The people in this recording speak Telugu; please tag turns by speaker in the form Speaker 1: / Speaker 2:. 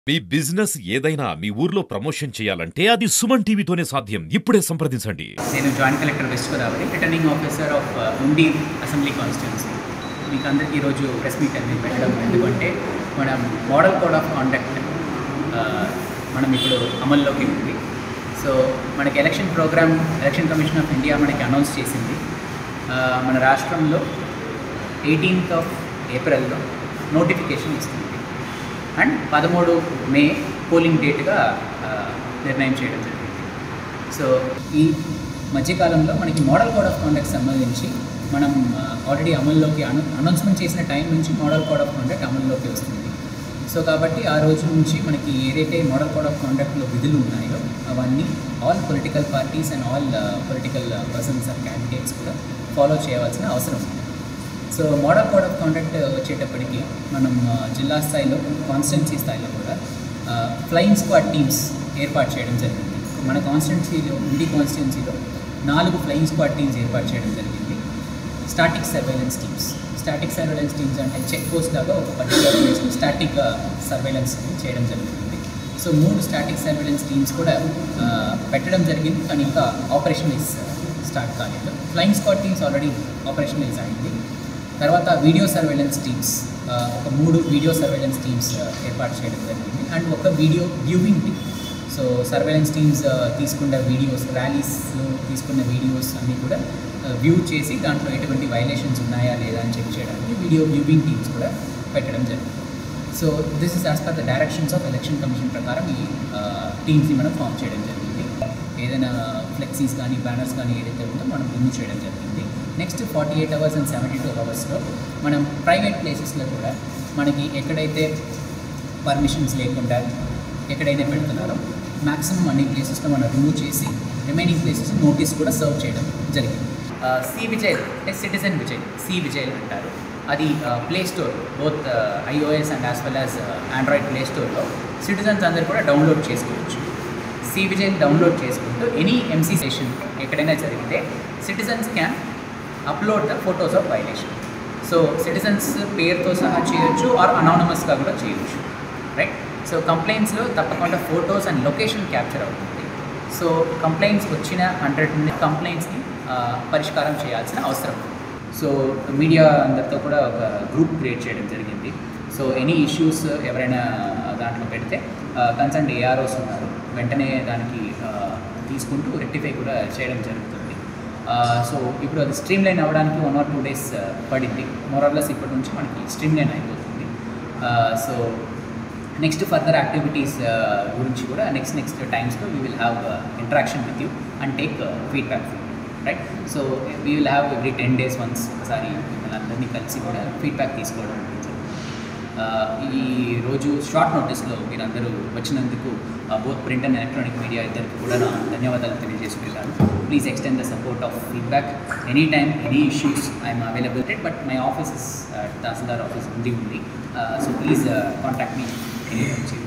Speaker 1: మీ బిజినెస్ ఏదైనా మీ ఊర్లో ప్రమోషన్ చేయాలంటే అది సుమన్ టీవీతోనే సాధ్యం ఇప్పుడే సంప్రదించండి
Speaker 2: నేను joint collector west Godavari returning officer of Undi assembly constituency మీకు అందరికీ ఈరోజు ప్రెస్ మీట్ అనేది పెట్టడం ఎందుకంటే మనం మోడల్ కోడ్ ఆఫ్ కాండక్ట్ మనం ఇప్పుడు అమల్లోకి ఉంది సో మనకి election program election commission of India మనకి అనౌన్స్ చేసింది ఆ, మన రాష్ట్రంలో ఎయిటీన్త్ ఆఫ్ ఏప్రిల్లో నోటిఫికేషన్ ఇస్తుంది అండ్ పదమూడు మే పోలింగ్ డేట్గా ఆ, నిర్ణయం చేయడం జరిగింది సో ఈ మధ్యకాలంలో మనకి మోడల్ కోడ్ ఆఫ్ కాండక్ట్ సంబంధించి మనం ఆల్రెడీ అమల్లోకి అను అనౌన్స్మెంట్ చేసిన టైం నుంచి మోడల్ కోడ్ ఆఫ్ కాండక్ట్ అమల్లోకి వస్తుంది సో కాబట్టి ఆ రోజు నుంచి మనకి ఏదైతే మోడల్ కోడ్ ఆఫ్ కాండక్ట్లో విధులు ఉన్నాయో అవన్నీ all political parties and all political persons and candidates కూడా ఫాలో చేయవలసిన అవసరం ఉంది so model code of conduct వచ్చేటప్పటికి మనం ఆ, జిల్లా స్థాయిలో కాన్స్టిట్యున్సీ స్థాయిలో కూడా ఫ్లయింగ్ స్క్వాడ్ టీమ్స్ ఏర్పాటు చేయడం జరిగింది మన కాన్స్టిట్యున్సీలో ఇండి కాన్స్టిట్యున్సీలో నాలుగు ఫ్లయింగ్ స్క్వాడ్ టీమ్స్ ఏర్పాటు చేయడం జరిగింది static surveillance teams static surveillance teams అంటే చెక్ పోస్ట్ లాగా ఒక పర్టికులర్ ప్లేస్లో స్టాటిక్ సర్వేలెన్స్ చేయడం జరుగుతుంది సో మూడు స్టాటిక్ సర్వేలెన్స్ టీమ్స్ కూడా ఆ, పెట్టడం జరిగింది కానీ ఇంకా ఆపరేషనలైజ్ స్టార్ట్ కాలేదు flying squad teams already operationalise అయింది తర్వాత వీడియో సర్వేలెన్స్ టీమ్స్ ఆ, ఒక మూడు వీడియో సర్వేలెన్స్ టీమ్స్ ఆ, ఏర్పాటు చేయడం జరిగింది అండ్ ఒక video viewing team so surveillance teams ఆ, తీసుకున్న వీడియోస్ ర్యాలీస్లో తీసుకున్న వీడియోస్ అన్నీ కూడా వ్యూ చేసి దాంట్లో ఎటువంటి వైలేషన్స్ ఉన్నాయా లేదా అని చెక్ చేయడానికి వీడియో వ్యూవింగ్ టీమ్స్ కూడా పెట్టడం జరిగింది so this is as per the directions of election commission ప్రకారం ఈ టీమ్స్ని మనం ఫామ్ చేయడం జరిగింది ఏదైనా ఫ్లెక్సీస్ కానీ బ్యానర్స్ కానీ ఏదైతే ఉందో మనం రిమూవ్ చేయడం జరిగింది next forty eight hours and seventy two అవర్స్లో మనం ప్రైవేట్ ప్లేసెస్లో కూడా మనకి ఎక్కడైతే పర్మిషన్స్ లేకుండా ఎక్కడైతే పెడుతున్నారో మ్యాక్సిమం అన్ని ప్లేసెస్లో మనం రిమూవ్ చేసి రిమైనింగ్ ప్లేసెస్ నోటీస్ కూడా సర్వ్ చేయడం జరిగింది సి విజయ్ అంటే సిటిజన్ విజయ్ సి విజయ్ అంటారు అది play store both iOS and as well as Android play స్టోర్లో సిటిజన్స్ అందరు కూడా డౌన్లోడ్ చేసుకోవచ్చు సి విజయ్ డౌన్లోడ్ చేసుకుంటూ ఎనీ ఎంసీ సెషన్ ఎక్కడైనా జరిగితే citizens can upload the photos of violation so citizens పేరుతో సహా చేయొచ్చు ఆర్ అనానమస్గా కూడా చేయొచ్చు రైట్ సో కంప్లైంట్స్లో తప్పకుండా ఫొటోస్ అండ్ లొకేషన్ క్యాప్చర్ అవుతుంది సో కంప్లైంట్స్ వచ్చిన హండ్రెడ్ కంప్లైంట్స్ని పరిష్కారం చేయాల్సిన అవసరం ఉంది. సో మీడియా అందరితో కూడా ఒక గ్రూప్ క్రియేట్ చేయడం జరిగింది సో ఎనీ ఇష్యూస్ ఎవరైనా దాంట్లో పెడితే కన్సర్న్ ఏఆర్ఓస్ ఉన్నారు వెంటనే దానికి ఆ, తీసుకుంటూ రెక్టిఫై కూడా చేయడం జరుగుతుంది సో ఇప్పుడు అది స్ట్రీమ్ లైన్ అవ్వడానికి వన్ ఆర్ టూ డేస్ పడింది మోరల్లెస్ ఇప్పటి నుంచి మనకి స్ట్రీమ్ లైన్ అయిపోతుంది సో నెక్స్ట్ ఫర్దర్ యాక్టివిటీస్ గురించి కూడా నెక్స్ట్ నెక్స్ట్ టైమ్స్లో we will have interaction with you and take feedback right so we will have every ten days once ఒకసారి మిమ్మల్ని అందరినీ కలిసి కూడా ఫీడ్బ్యాక్ తీసుకోవడం జరుగుతుంది ఆ, ఈ రోజు షార్ట్ నోటీస్లో మీరందరూ వచ్చినందుకు both print and electronic media ఇద్దరికి కూడా నా ధన్యవాదాలు తెలియజేసుకుంటాను please extend the support of feedback any time any issues I'm available but my office is tahsildar office ఉంది ఉంది so please contact me any time